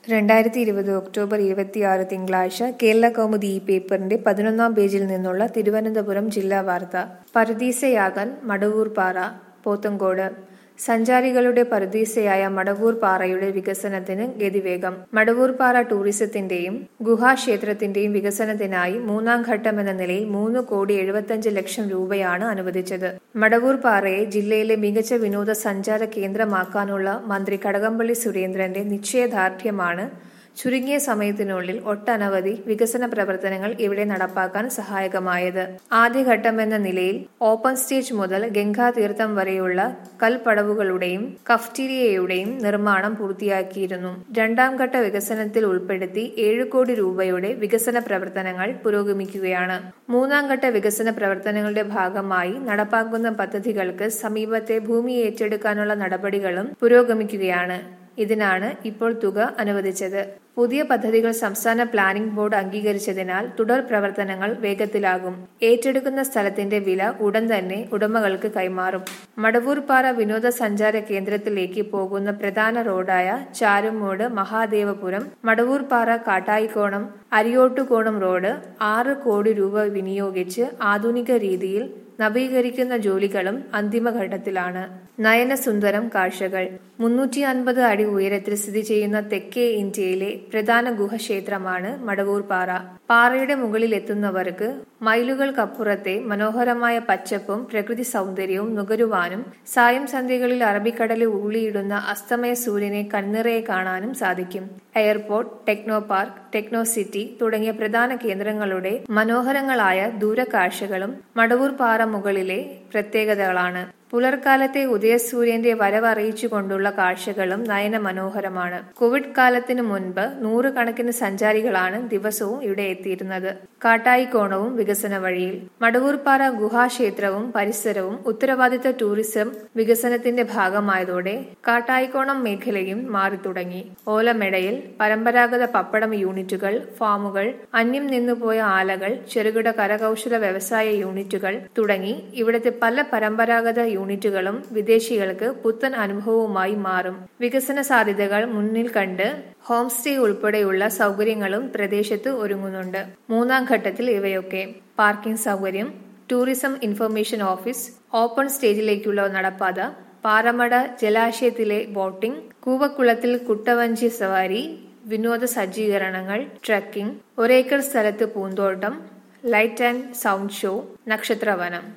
രണ്ടായിരത്തി ഇരുപത് ഒക്ടോബർ ഇരുപത്തിയാറ് തിങ്കളാഴ്ച കേരള കൗമുദി ഈ പേപ്പറിന്റെ പതിനൊന്നാം പേജിൽ നിന്നുള്ള തിരുവനന്തപുരം ജില്ലാ വാർത്ത പറുദീസയാകാൻ മടവൂർ പാറ പോത്തങ്കോട് സഞ്ചാരികളുടെ പറുദീസയായ മടവൂർ പാറയുടെ വികസനത്തിന് ഗതിവേഗം മടവൂർ പാറ ടൂറിസത്തിന്റെയും ഗുഹാക്ഷേത്രത്തിന്റെയും വികസനത്തിനായി മൂന്നാം ഘട്ടം എന്ന നിലയിൽ മൂന്ന് കോടി എഴുപത്തഞ്ച് ലക്ഷം രൂപയാണ് അനുവദിച്ചത് മടവൂർ പാറയെ ജില്ലയിലെ മികച്ച വിനോദസഞ്ചാര കേന്ദ്രമാക്കാനുള്ള മന്ത്രി കടകംപള്ളി സുരേന്ദ്രന്റെ നിശ്ചയദാർഢ്യമാണ് ചുരുങ്ങിയ സമയത്തിനുള്ളിൽ ഒട്ടനവധി വികസന പ്രവർത്തനങ്ങൾ ഇവിടെ നടപ്പാക്കാൻ സഹായകമായത് ആദ്യഘട്ടം എന്ന നിലയിൽ ഓപ്പൺ സ്റ്റേജ് മുതൽ ഗംഗാതീർത്ഥം വരെയുള്ള കൽപ്പടവുകളുടെയും കഫ്റ്റീരിയയുടെയും നിർമ്മാണം പൂർത്തിയാക്കിയിരുന്നു രണ്ടാം ഘട്ട വികസനത്തിൽ ഉൾപ്പെടുത്തി ഏഴ് കോടി രൂപയുടെ വികസന പ്രവർത്തനങ്ങൾ പുരോഗമിക്കുകയാണ് മൂന്നാം ഘട്ട വികസന പ്രവർത്തനങ്ങളുടെ ഭാഗമായി നടപ്പാക്കുന്ന പദ്ധതികൾക്ക് സമീപത്തെ ഭൂമി ഏറ്റെടുക്കാനുള്ള നടപടികളും പുരോഗമിക്കുകയാണ് ഇതിനാണ് ഇപ്പോൾ തുക അനുവദിച്ചത് പുതിയ പദ്ധതികൾ സംസ്ഥാന പ്ലാനിംഗ് ബോർഡ് അംഗീകരിച്ചതിനാൽ തുടർ പ്രവർത്തനങ്ങൾ വേഗത്തിലാകും ഏറ്റെടുക്കുന്ന സ്ഥലത്തിന്റെ വില ഉടൻ തന്നെ ഉടമകൾക്ക് കൈമാറും മടവൂർ പാറ വിനോദസഞ്ചാര കേന്ദ്രത്തിലേക്ക് പോകുന്ന പ്രധാന റോഡായ ചാരുമൂട് മഹാദേവപുരം മടവൂർ പാറ കാട്ടായിക്കോണം അരിയോട്ടുകോണം റോഡ് ആറ് കോടി രൂപ വിനിയോഗിച്ച് ആധുനിക രീതിയിൽ നവീകരിക്കുന്ന ജോലികളും അന്തിമഘട്ടത്തിലാണ് നയനസുന്ദരം കാഴ്ചകൾ മുന്നൂറ്റി അൻപത് അടി ഉയരത്തിൽ സ്ഥിതി ചെയ്യുന്ന തെക്കേ ഇന്ത്യയിലെ പ്രധാന ഗുഹക്ഷേത്രമാണ് മടവൂർ പാറ പാറയുടെ മുകളിൽ എത്തുന്നവർക്ക് മൈലുകൾക്കപ്പുറത്തെ മനോഹരമായ പച്ചപ്പും പ്രകൃതി സൗന്ദര്യവും നുകരുവാനും സായം സന്ധ്യകളിൽ അറബിക്കടലിൽ ഉള്ളിയിടുന്ന അസ്തമയ സൂര്യനെ കണ്ണിറയെ കാണാനും സാധിക്കും airport Technopark Technocity തുടങ്ങിയ പ്രധാന കേന്ദ്രങ്ങളുടെ മനോഹരങ്ങളായ ദൂരക്കാഴ്ചകളും മടവൂർ പാറ മുകളിലെ പ്രത്യേകതകളാണ് പുലർക്കാലത്തെ ഉദയസൂര്യന്റെ വരവ് അറിയിച്ചുകൊണ്ടുള്ള കാഴ്ചകളും നയന മനോഹരമാണ് കോവിഡ് കാലത്തിനു മുൻപ് നൂറുകണക്കിന് സഞ്ചാരികളാണ് ദിവസവും ഇവിടെ എത്തിയിരുന്നത് കാട്ടായിക്കോണവും വികസന വഴിയിൽ മടവൂർപ്പാറ ഗുഹാക്ഷേത്രവും പരിസരവും ഉത്തരവാദിത്ത ടൂറിസം വികസനത്തിന്റെ ഭാഗമായതോടെ കാട്ടായിക്കോണം മേഖലയും മാറി തുടങ്ങി ഓലമെടയിൽ പരമ്പരാഗത പപ്പടം യൂണിറ്റുകൾ ഫാമുകൾ അന്യം നിന്നുപോയ ആലകൾ ചെറുകിട കരകൗശല വ്യവസായ യൂണിറ്റുകൾ തുടങ്ങി ഇവിടുത്തെ പല പരമ്പരാഗത യൂണിറ്റുകളും വിദേശികൾക്ക് പുത്തൻ അനുഭവവുമായി മാറും വികസന സാധ്യതകൾ മുന്നിൽ കണ്ട് ഹോം സ്റ്റേ ഉൾപ്പെടെയുള്ള സൗകര്യങ്ങളും പ്രദേശത്ത് ഒരുങ്ങുന്നുണ്ട് മൂന്നാം ഘട്ടത്തിൽ ഇവയൊക്കെ പാർക്കിംഗ് സൗകര്യം ടൂറിസം ഇൻഫർമേഷൻ ഓഫീസ് ഓപ്പൺ സ്റ്റേജിലേക്കുള്ള നടപ്പാത പാറമട ജലാശയത്തിലെ ബോട്ടിംഗ് കൂവക്കുളത്തിൽ കുട്ടവഞ്ചി സവാരി വിനോദ സജ്ജീകരണങ്ങൾ ട്രക്കിംഗ് ഒരേക്കർ സ്ഥലത്ത് പൂന്തോട്ടം ലൈറ്റ് ആൻഡ് സൗണ്ട് ഷോ നക്ഷത്രവനം